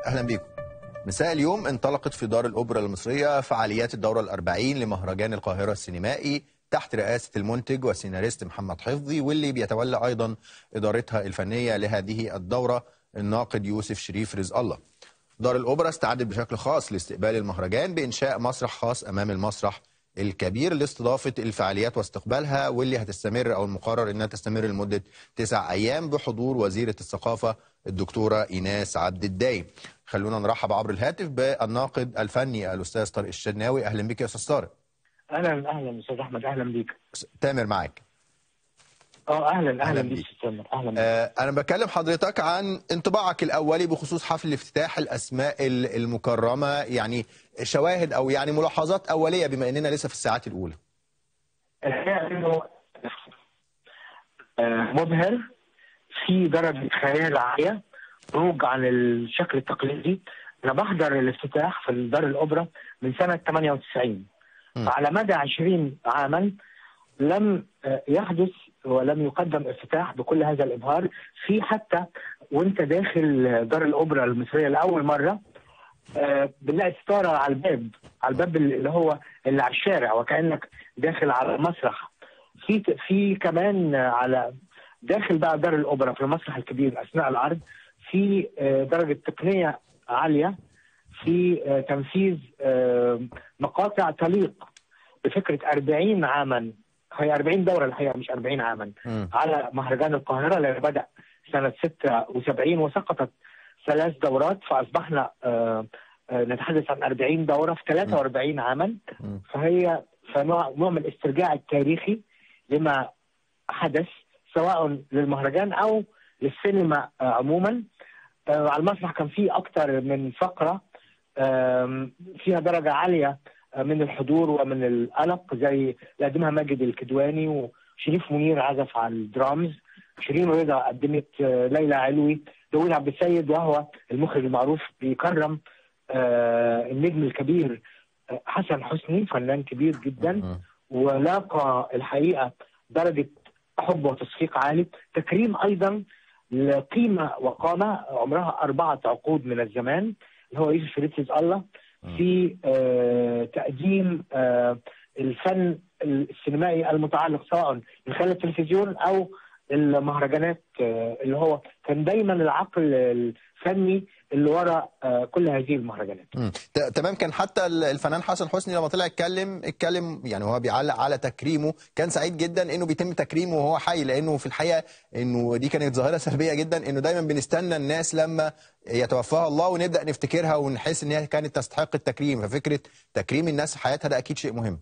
اهلا بيكم مساء اليوم انطلقت في دار الاوبرا المصريه فعاليات الدوره الأربعين لمهرجان القاهره السينمائي تحت رئاسه المنتج والسيناريست محمد حفظي واللي بيتولى ايضا ادارتها الفنيه لهذه الدوره الناقد يوسف شريف رزق الله. دار الاوبرا استعدت بشكل خاص لاستقبال المهرجان بانشاء مسرح خاص امام المسرح الكبير لاستضافه الفعاليات واستقبالها واللي هتستمر او المقرر انها تستمر لمده تسع ايام بحضور وزيره الثقافه الدكتوره ايناس عبد الدايم. خلونا نرحب عبر الهاتف بالناقد الفني الاستاذ طارق الشناوي اهلا بك يا استاذ طارق. اهلا اهلا استاذ احمد اهلا بيك تامر معاك. اه اهلا أهلاً اهلا بيك. بيك استاذ تامر اهلا بيك آه انا بكلم حضرتك عن انطباعك الاولي بخصوص حفل الافتتاح الاسماء ال- المكرمه يعني شواهد او يعني ملاحظات اوليه بما اننا لسه في الساعات الاولى. الحقيقه انه آه، مبهر في درجه خيال عاليه خروج عن الشكل التقليدي انا بحضر الافتتاح في دار الاوبرا من سنه 98 مم. على مدى 20 عاما لم آه، يحدث ولم يقدم افتتاح بكل هذا الابهار في حتى وانت داخل دار الاوبرا المصريه لاول مره آه، بنلاقي ستاره على الباب على الباب اللي هو اللي على الشارع وكانك داخل على مسرح في في كمان آه، على داخل بقى دار الاوبرا في المسرح الكبير اثناء العرض في آه، درجه تقنيه عاليه في آه، تنفيذ آه، مقاطع تليق بفكره 40 عاما هي 40 دوره الحقيقه مش 40 عاما مم. على مهرجان القاهرة اللي بدأ سنة 76 وسقطت ثلاث دورات فأصبحنا آه، آه، نتحدث عن 40 دورة في 43 عاما مم. فهي فنوع نوع من الاسترجاع التاريخي لما حدث سواء للمهرجان أو للسينما آه، عموما آه، على المسرح كان في أكثر من فقرة آم، فيها درجة عالية آه، من الحضور ومن القلق زي اللي قدمها ماجد الكدواني وشريف منير عزف على الدرامز شيرين رضا قدمت آه، ليلى علوي داوود عبد السيد وهو المخرج المعروف بيكرم آه، النجم الكبير آه، حسن حسني فنان كبير جدا مم. ولاقى الحقيقه درجه حب وتصفيق عالي تكريم ايضا لقيمه وقامه عمرها اربعه عقود من الزمان اللي هو يوسف شريف رزق الله في آه، تقديم آه، الفن السينمائي المتعلق سواء من خلال التلفزيون او المهرجانات آه، اللي هو كان دايما العقل الفني اللي ورا آه، كل هذه المهرجانات مم. ت- تمام كان حتى ال- الفنان حسن حسني لما طلع اتكلم اتكلم يعني هو بيعلق على تكريمه كان سعيد جدا انه بيتم تكريمه وهو حي لانه في الحقيقه انه دي كانت ظاهره سلبيه جدا انه دايما بنستنى الناس لما يتوفاها الله ونبدا نفتكرها ونحس ان هي كانت تستحق التكريم ففكره تكريم الناس في حياتها ده اكيد شيء مهم.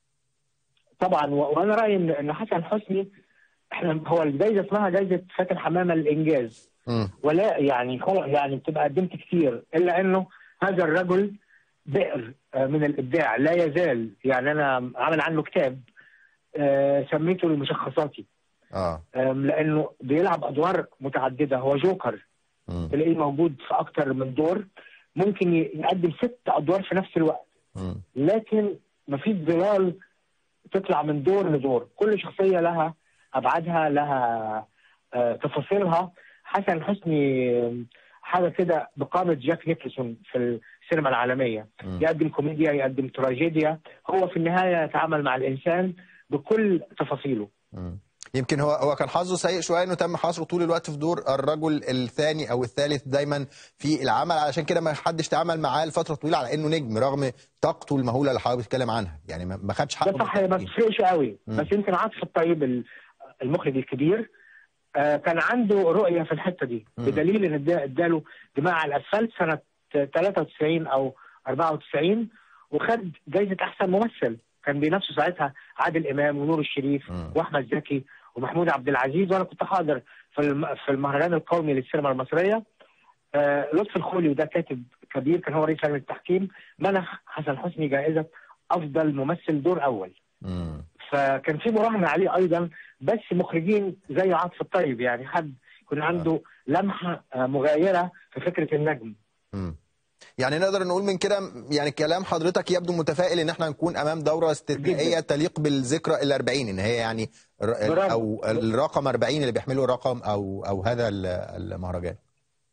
طبعا و- وانا رايي ان إن حسن حسني احنا هو الجائزه اسمها جائزه فاتن حمامه للانجاز مم. ولا يعني هو يعني بتبقى قدمت كتير الا انه هذا الرجل بئر آه، من الابداع لا يزال يعني انا عامل عنه كتاب آه، سميته المشخصاتي اه آم، لانه بيلعب ادوار متعدده هو جوكر مم. تلاقيه موجود في اكتر من دور ممكن ي- يقدم ست ادوار في نفس الوقت مم. لكن مفيش ظلال تطلع من دور لدور كل شخصية لها أبعادها لها آه، تفاصيلها حسن حسني آه، حاجة كده بقامة جاك نيكلسون في السينما العالمية مم. يقدم كوميديا يقدم تراجيديا هو في النهاية يتعامل مع الإنسان بكل تفاصيله مم. يمكن هو هو كان حظه سيء شويه انه تم حصره طول الوقت في دور الرجل الثاني او الثالث دايما في العمل علشان كده ما حدش تعامل معاه لفتره طويله على انه نجم رغم طاقته المهوله اللي حضرتك بتتكلم عنها يعني ما ما خدش حقه ده صح من ما التقديم. تفرقش قوي مم. بس يمكن عاطف الطيب ال- المخرج الكبير آه، كان عنده رؤيه في الحته دي مم. بدليل ان ادى- اداله دماء على الاسفلت سنه 93 او 94 وخد جائزه احسن ممثل كان بينافسه ساعتها عادل امام ونور الشريف مم. واحمد زكي ومحمود عبد العزيز وانا كنت حاضر في الم- في المهرجان القومي للسينما المصريه آه، لطفي الخولي وده كاتب كبير كان هو رئيس لجنه التحكيم منح حسن حسني جائزه افضل ممثل دور اول مم. فكان في مراهنه عليه ايضا بس مخرجين زي عاطف الطيب يعني حد يكون عنده لمحه آه، مغايره في فكره النجم مم. يعني نقدر نقول من كده يعني كلام حضرتك يبدو متفائل ان احنا نكون امام دوره استثنائيه جداً. تليق بالذكرى ال 40 ان هي يعني ر- برافو. او الرقم 40 اللي بيحمله رقم او او هذا ال- المهرجان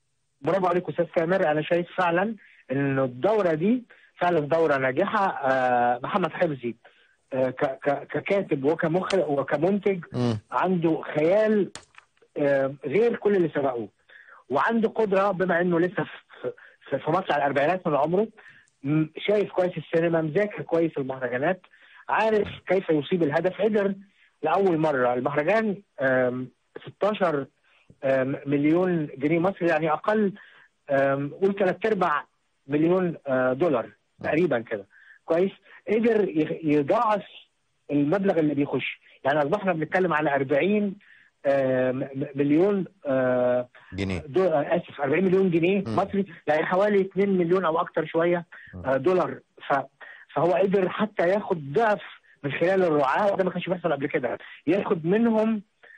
برافو عليك استاذ سامر انا شايف فعلا انه الدوره دي فعلا دوره ناجحه آه، محمد حفظي آه، ك- ك- ككاتب وكمخرج وكمنتج مم. عنده خيال آه، غير كل اللي سبقوه وعنده قدره بما انه لسه في- في في مطلع الاربعينات من عمره م- شايف كويس السينما مذاكر كويس المهرجانات عارف كيف يصيب الهدف قدر لاول مره المهرجان آم، 16 آم، مليون جنيه مصري يعني اقل آم، قول ثلاث ارباع مليون آه، دولار تقريبا كده كويس قدر يخ- يضاعف المبلغ اللي بيخش يعني اصبحنا بنتكلم على 40 آم، م- مليون آه، جنيه دو... آه، اسف 40 مليون جنيه مم. مصري يعني حوالي 2 مليون او اكتر شويه آه، دولار ف... فهو قدر حتى ياخد ضعف من خلال الرعاة ده ما كانش بيحصل قبل كده ياخد منهم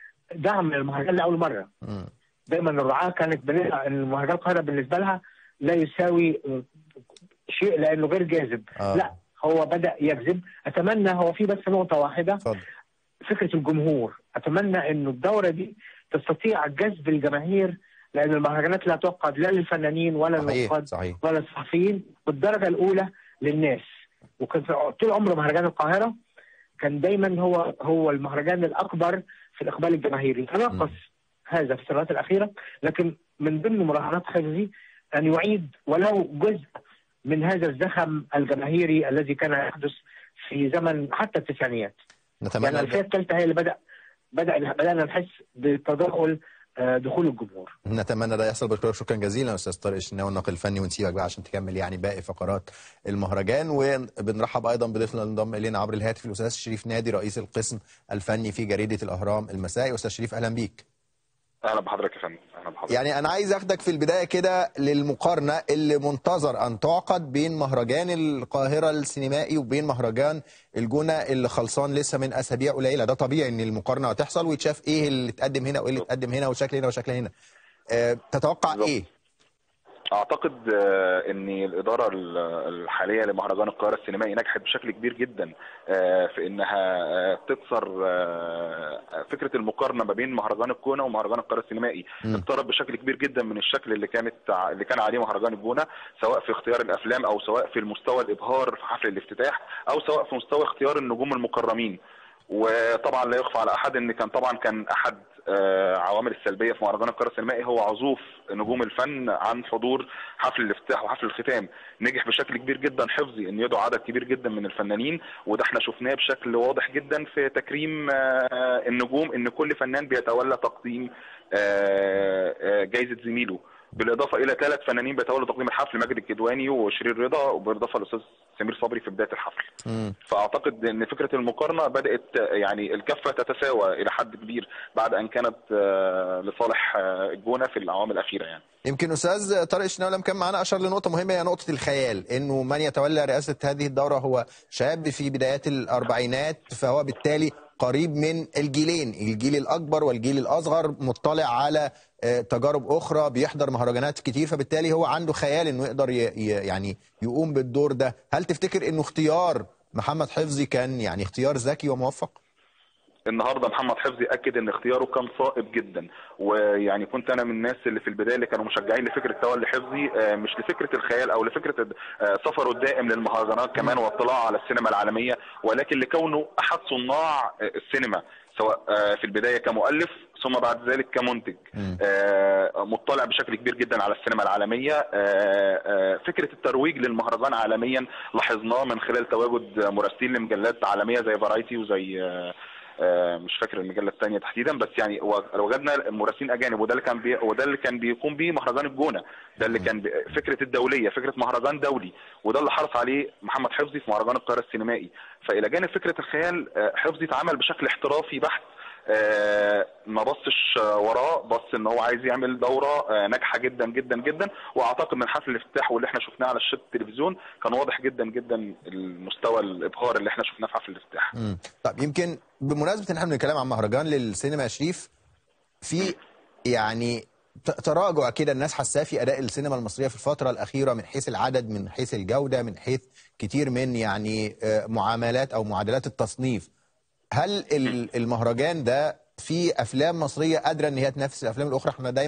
دعم للمهرجان لاول مره مم. دايما الرعاة كانت بنقرا ان المهرجان القاهره بالنسبه لها لا يساوي آه، شيء لانه غير جاذب آه. لا هو بدا يجذب اتمنى هو في بس نقطه واحده اتفضل فكره الجمهور اتمنى انه الدوره دي تستطيع جذب الجماهير لان المهرجانات لا تعقد لا للفنانين ولا صحيح للنقاد صحيح ولا الصحفيين بالدرجه الاولى للناس وكان في- طول عمر مهرجان القاهره كان دايما هو هو المهرجان الاكبر في الاقبال الجماهيري تناقص هذا في السنوات الاخيره لكن من ضمن مراهنات حفظي ان يعيد ولو جزء من هذا الزخم الجماهيري الذي كان يحدث في زمن حتى التسعينيات يعني نتمنى الفئه الثالثه هي اللي بدا بدا بدانا نحس بتداخل آه، دخول الجمهور نتمنى ده يحصل بشكرك شكرا جزيلا استاذ طارق الشناوي الناقل الفني ونسيبك بقى عشان تكمل يعني باقي فقرات المهرجان وبنرحب ايضا بضيفنا اللي انضم الينا عبر الهاتف الاستاذ شريف نادي رئيس القسم الفني في جريده الاهرام المسائي استاذ شريف اهلا بيك اهلا بحضرتك يا فندم اهلا بحضرتك يعني انا عايز اخدك في البدايه كده للمقارنه اللي منتظر ان تعقد بين مهرجان القاهره السينمائي وبين مهرجان الجونه اللي خلصان لسه من اسابيع قليله ده طبيعي ان المقارنه هتحصل ويتشاف ايه اللي اتقدم هنا وايه اللي اتقدم هنا وشكل هنا وشكل هنا أه تتوقع بالظبط. ايه اعتقد آه، ان الاداره ال- الحاليه لمهرجان القاهره السينمائي نجحت بشكل كبير جدا آه، في انها آه، تكسر آه، فكره المقارنه ما بين مهرجان الجونه ومهرجان القاهره السينمائي مم. اقترب بشكل كبير جدا من الشكل اللي كانت ع- اللي كان عليه مهرجان الجونه سواء في اختيار الافلام او سواء في المستوى الابهار في حفل الافتتاح او سواء في مستوى اختيار النجوم المكرمين وطبعا لا يخفى على احد ان كان طبعا كان احد آه، عوامل السلبيه في مهرجان القاهره السينمائي هو عزوف نجوم الفن عن حضور حفل الافتتاح وحفل الختام نجح بشكل كبير جدا حفظي ان يدعو عدد كبير جدا من الفنانين وده احنا شفناه بشكل واضح جدا في تكريم آه، النجوم ان كل فنان بيتولى تقديم آه، آه، جايزه زميله بالاضافه الى ثلاث فنانين بيتولوا تقديم الحفل ماجد الكدواني وشيرين رضا وبالاضافه للاستاذ سمير صبري في بدايه الحفل مم. فاعتقد ان فكره المقارنه بدات يعني الكفه تتساوى الى حد كبير بعد ان كانت آه، لصالح آه، الجونه في الاعوام الاخيره يعني يمكن استاذ طارق الشناوي لما كان معانا اشار لنقطه مهمه هي نقطه الخيال انه من يتولى رئاسه هذه الدوره هو شاب في بدايات الاربعينات فهو بالتالي قريب من الجيلين الجيل الاكبر والجيل الاصغر مطلع على آه، تجارب اخرى بيحضر مهرجانات كتير فبالتالي هو عنده خيال انه يقدر ي- ي- يعني يقوم بالدور ده هل تفتكر انه اختيار محمد حفظي كان يعني اختيار ذكي وموفق النهارده محمد حفظي اكد ان اختياره كان صائب جدا ويعني كنت انا من الناس اللي في البدايه اللي كانوا مشجعين لفكره تولي حفظي آه، مش لفكره الخيال او لفكره آه، سفره الدائم للمهرجانات كمان واطلاعه على السينما العالميه ولكن لكونه احد صناع آه، السينما سواء آه، في البدايه كمؤلف ثم بعد ذلك كمنتج مم. آه، مطلع بشكل كبير جدا على السينما العالميه آه، آه، فكره الترويج للمهرجان عالميا لاحظناه من خلال تواجد مراسلين لمجلات عالميه زي فرايتي وزي آه، آه، مش فاكر المجله الثانيه تحديدا بس يعني و- وجدنا مراسلين اجانب وده اللي كان بي وده اللي كان بيقوم به مهرجان الجونه ده اللي كان بي فكره الدوليه فكره مهرجان دولي وده اللي حرص عليه محمد حفظي في مهرجان القاهره السينمائي فالى جانب فكره الخيال آه، حفظي اتعامل بشكل احترافي بحت آه، ما بصش آه، وراه بص ان هو عايز يعمل دوره آه، ناجحه جدا جدا جدا واعتقد من حفل الافتتاح واللي احنا شفناه على الشاشه التلفزيون كان واضح جدا جدا المستوى الابهار اللي احنا شفناه في حفل الافتتاح مم. طب يمكن بمناسبه ان احنا بنتكلم عن مهرجان للسينما يا شريف في يعني ت- تراجع كده الناس حاساه في اداء السينما المصريه في الفتره الاخيره من حيث العدد من حيث الجوده من حيث كتير من يعني آه، معاملات او معادلات التصنيف هل ال- المهرجان ده في افلام مصريه قادره ان هي تنافس الافلام الاخرى احنا دايما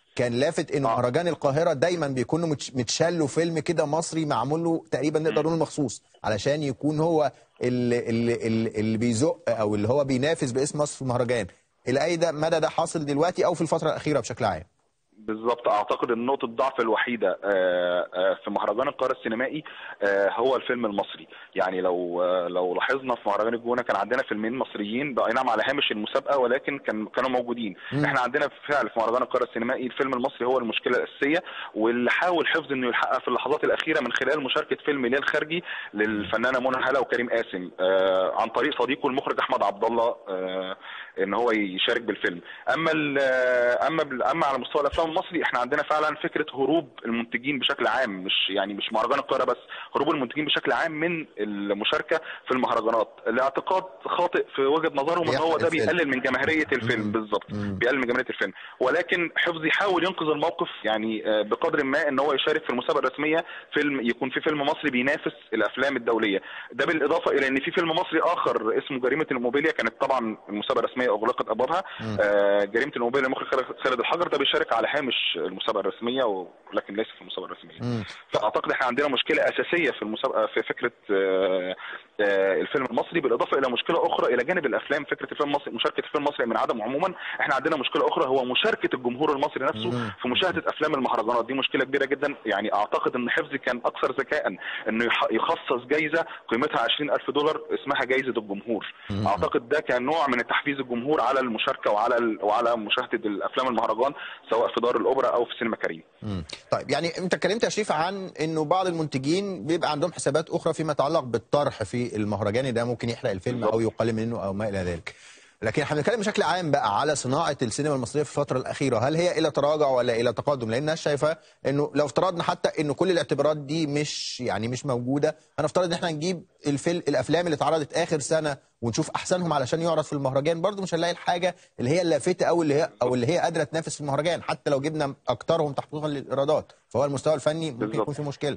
كان لافت انه آه. مهرجان القاهره دايما بيكون متش- متشال له فيلم كده مصري معمول له تقريبا نقدر نقول مخصوص علشان يكون هو اللي, اللي, اللي, اللي بيزق او اللي هو بينافس باسم مصر في المهرجان الى اي ده مدى ده حاصل دلوقتي او في الفتره الاخيره بشكل عام بالظبط اعتقد ان نقطه الضعف الوحيده آه، آه، في مهرجان القاهره السينمائي آه، هو الفيلم المصري يعني لو آه، لو لاحظنا في مهرجان الجونه كان عندنا فيلمين مصريين بقى نعم على هامش المسابقه ولكن كان كانوا موجودين مم. احنا عندنا بالفعل في مهرجان القاهره السينمائي الفيلم المصري هو المشكله الاساسيه واللي حاول حفظ انه يلحقها في اللحظات الاخيره من خلال مشاركه فيلم ليل خارجي للفنانه منى هلا وكريم قاسم آه، عن طريق صديقه المخرج احمد عبد الله آه، ان هو يشارك بالفيلم اما ال- اما بال- اما على مستوى الافلام المصري احنا عندنا فعلا فكره هروب المنتجين بشكل عام مش يعني مش مهرجان القاهره بس هروب المنتجين بشكل عام من المشاركه في المهرجانات الاعتقاد خاطئ في وجهه نظرهم ان هو بيحرق ده الفيلم. بيقلل من جماهيريه الفيلم مم. بالظبط مم. بيقلل من جماهيريه الفيلم ولكن حفظ يحاول ينقذ الموقف يعني آه، بقدر ما ان هو يشارك في المسابقه الرسميه فيلم يكون في فيلم مصري بينافس الافلام الدوليه ده بالاضافه الى ان في فيلم مصري اخر اسمه جريمه الموبيليا كانت طبعا المسابقه الرسميه اغلقت ابوابها مم. آه، جريمه الموبيليا المخرج خالد- خالد الحجر ده بيشارك على هامش المسابقه الرسميه ولكن ليس في المسابقه الرسميه مم. فاعتقد احنا عندنا مشكله اساسيه في المسابقه في فكره آه، آه، الفيلم المصري بالاضافه الى مشكله اخرى الى جانب الافلام فكره الفيلم المصري مشاركه الفيلم المصري من عدم عموما احنا عندنا مشكله اخرى هو مشاركه الجمهور المصري نفسه مم. في مشاهده افلام المهرجانات دي مشكله كبيره جدا يعني اعتقد ان حفظي كان اكثر ذكاء انه يح- يخصص جائزه قيمتها 20000 دولار اسمها جائزه الجمهور مم. اعتقد ده كان نوع من تحفيز الجمهور على المشاركه وعلى ال- وعلى مشاهده الافلام المهرجان سواء في دار الاوبرا او في سينما كريم مم. طيب يعني انت اتكلمت يا شريف عن انه بعض المنتجين بيبقى عندهم حسابات اخرى فيما يتعلق بالطرح في المهرجان ده ممكن يحرق الفيلم او يقلل منه او ما الى ذلك لكن احنا بنتكلم بشكل عام بقى على صناعه السينما المصريه في الفتره الاخيره هل هي الى تراجع ولا الى تقدم لان الناس شايفه انه لو افترضنا حتى انه كل الاعتبارات دي مش يعني مش موجوده هنفترض ان احنا نجيب الفيلم الافلام اللي اتعرضت اخر سنه ونشوف احسنهم علشان يعرض في المهرجان برضه مش هنلاقي الحاجه اللي هي اللافته او اللي هي او اللي هي قادره تنافس في المهرجان حتى لو جبنا اكترهم تحقيقا للايرادات فهو المستوى الفني ممكن بالظبط. يكون فيه مشكله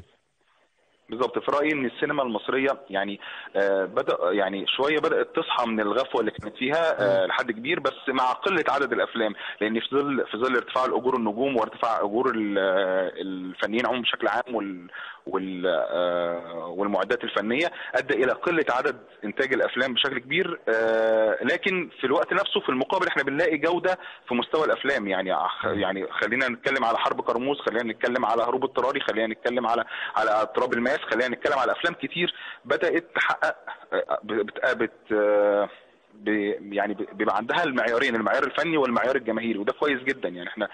بالظبط في رايي ان السينما المصريه يعني آه بدا يعني شويه بدات تصحى من الغفوه اللي كانت فيها آه لحد كبير بس مع قله عدد الافلام لان في ظل في ظل ارتفاع الاجور النجوم وارتفاع اجور ال- آه، الفنيين عموما بشكل عام وال وال آه والمعدات الفنيه ادى الى قله عدد انتاج الافلام بشكل كبير آه لكن في الوقت نفسه في المقابل احنا بنلاقي جوده في مستوى الافلام يعني يعني خلينا نتكلم على حرب كرموز خلينا نتكلم على هروب اضطراري خلينا نتكلم على على تراب الماس خلينا نتكلم على افلام كتير بدات تحقق آه، بت بت آه، ب- يعني ب- بيبقى عندها المعيارين المعيار الفني والمعيار الجماهيري وده كويس جدا يعني احنا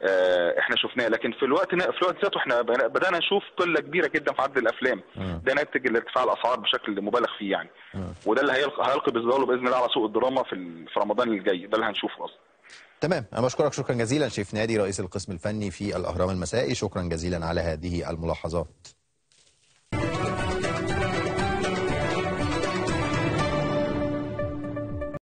آه، احنا شفناه لكن في الوقت في الوقت ذاته احنا بنا- بدانا نشوف قله كبيره جدا في عدد الافلام مم. ده ناتج لارتفاع الاسعار بشكل مبالغ فيه يعني مم. وده اللي هيلقى هيلقي بظلاله باذن الله على سوق الدراما في ال- في رمضان اللي جاي ده اللي هنشوفه اصلا تمام انا بشكرك شكرا جزيلا شريف نادي رئيس القسم الفني في الاهرام المسائي شكرا جزيلا على هذه الملاحظات